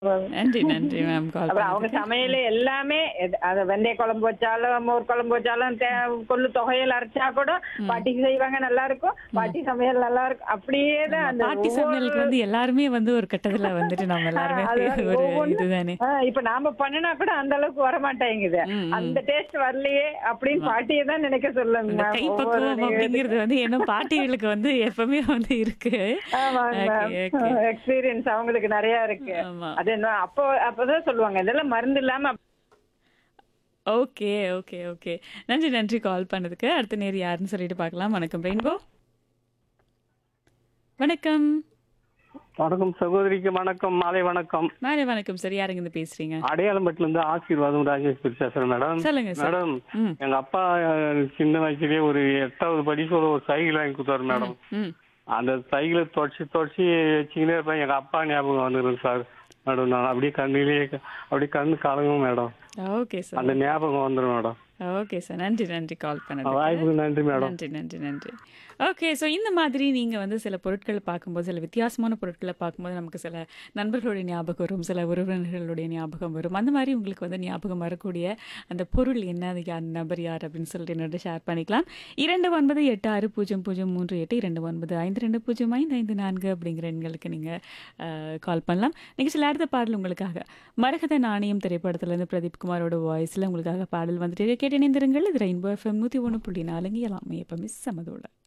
நன்றி நன்றி ma'am call அப்புறம் அவங்க பண்ணதுக்கு சமையல் எல்லாமே எது- அது வெந்தய குழம்பு வச்சாலும் மோர் குழம்பு வச்சாலும் தே- கொள்ளு தொகையல் அரைச்சா கூட பாட்டிக்கு செய்வாங்க நல்லா இருக்கும் பாட்டி சமையல் நல்லா இருக்கும் அப்படியே தான் அந்த பாட்டி ஒவ்வொரு- சமையலுக்கு வந்து எல்லாருமே வந்து ஒரு கட்டத்துல வந்துட்டு நம்ம எல்லாருமே ஆ, அதுதான் ஒரு ஒவ்வொன்னு- இதுதானே ஆ, இப்ப நாம பண்ணினா கூட அந்த அளவுக்கு வர மாட்டேங்குது ம், ம். அந்த டேஸ்ட் வரலையே அப்படின்னு பாட்டியை தான் நினைக்க சொல்லுங்க அந்த ma'am. கை ஒவ்வொரு பக்குவம் அப்படிங்கிறது வந்து என்ன பாட்டிகளுக்கு வந்து எப்பவுமே வந்து இருக்கு ஆமாங்க Okay, okay. எக்ஸ்பீரியன்ஸ் அவங்களுக்கு நிறைய இருக்கு ஆமா அது என்ன அப்போ அப்பதான் சொல்லுவாங்க இதெல்லாம் மருந்து இல்லாம ஓகே ஓகே ஓகே நன்றி நன்றி கால் பண்ணதுக்கு அடுத்த நேர் யாருன்னு சொல்லிட்டு பார்க்கலாம் வணக்கம் ரெயின்போ வணக்கம் வணக்கம் சகோதரிக்கு வணக்கம் மாலை வணக்கம் மாலை வணக்கம் சார் யாருங்க இருந்து பேசுறீங்க அடையாளம்பட்டுல இருந்து ஆசீர்வாதம் ராஜேஷ் பேசுறேன் மேடம் சொல்லுங்க சார் மேடம் ம் எங்க அப்பா அஹ், சின்ன வயசுலயே ஒரு எட்டாவது படிக்க ஒரு சைக்கிள் வாங்கி கொடுத்தாரு மேடம் ம் அந்த சைக்கிளை தொடச்சி தொடச்சி வச்சுக்கினே இருப்பேன் எங்க அப்பா ஞாபகம் வந்துடும் சார் மேடம் நான் அப்படியே கண்ணிலேயே அப்படியே கண்ணு கலங்கும் மேடம் ஓகே சார் அந்த ஞாபகம் வந்துடும் மேடம் ஓகே சார் நன்றி நன்றி கால் பண்ணதுக்கு வாய்ப்புக்கு நன்றி மேடம் நன்றி நன்றி நன்றி ஓகே ஸோ இந்த மாதிரி நீங்கள் வந்து சில பொருட்களை பார்க்கும்போது சில வித்தியாசமான பொருட்களை பார்க்கும்போது நமக்கு சில நண்பர்களுடைய ஞாபகம் வரும் சில உறவினர்களுடைய ஞாபகம் வரும் அந்த மாதிரி உங்களுக்கு வந்து ஞாபகம் வரக்கூடிய அந்த பொருள் என்ன அது யார் நபர் யார் அப்படின்னு சொல்லிட்டு என்னோட ஷேர் பண்ணிக்கலாம் இரண்டு ஒன்பது எட்டு ஆறு பூஜ்ஜியம் பூஜ்ஜியம் மூன்று எட்டு இரண்டு ஒன்பது ஐந்து ரெண்டு பூஜ்ஜியம் ஐந்து ஐந்து நான்கு அப்படிங்கிற எண்களுக்கு நீங்கள் கால் பண்ணலாம் நீங்கள் சில அடுத்த பாடல் உங்களுக்காக மரகத நாணயம் திரைப்படத்துலேருந்து பிரதீப் குமாரோட வாய்ஸில் உங்களுக்காக பாடல் வந்துட்டு கேட்டு இணைந்திருங்கள் இது ரெயின்போ எஃப்எம் நூற்றி ஒன்று புள்ளி நாலுங்க எல்லாமே எப்போ மிஸ் சமதோட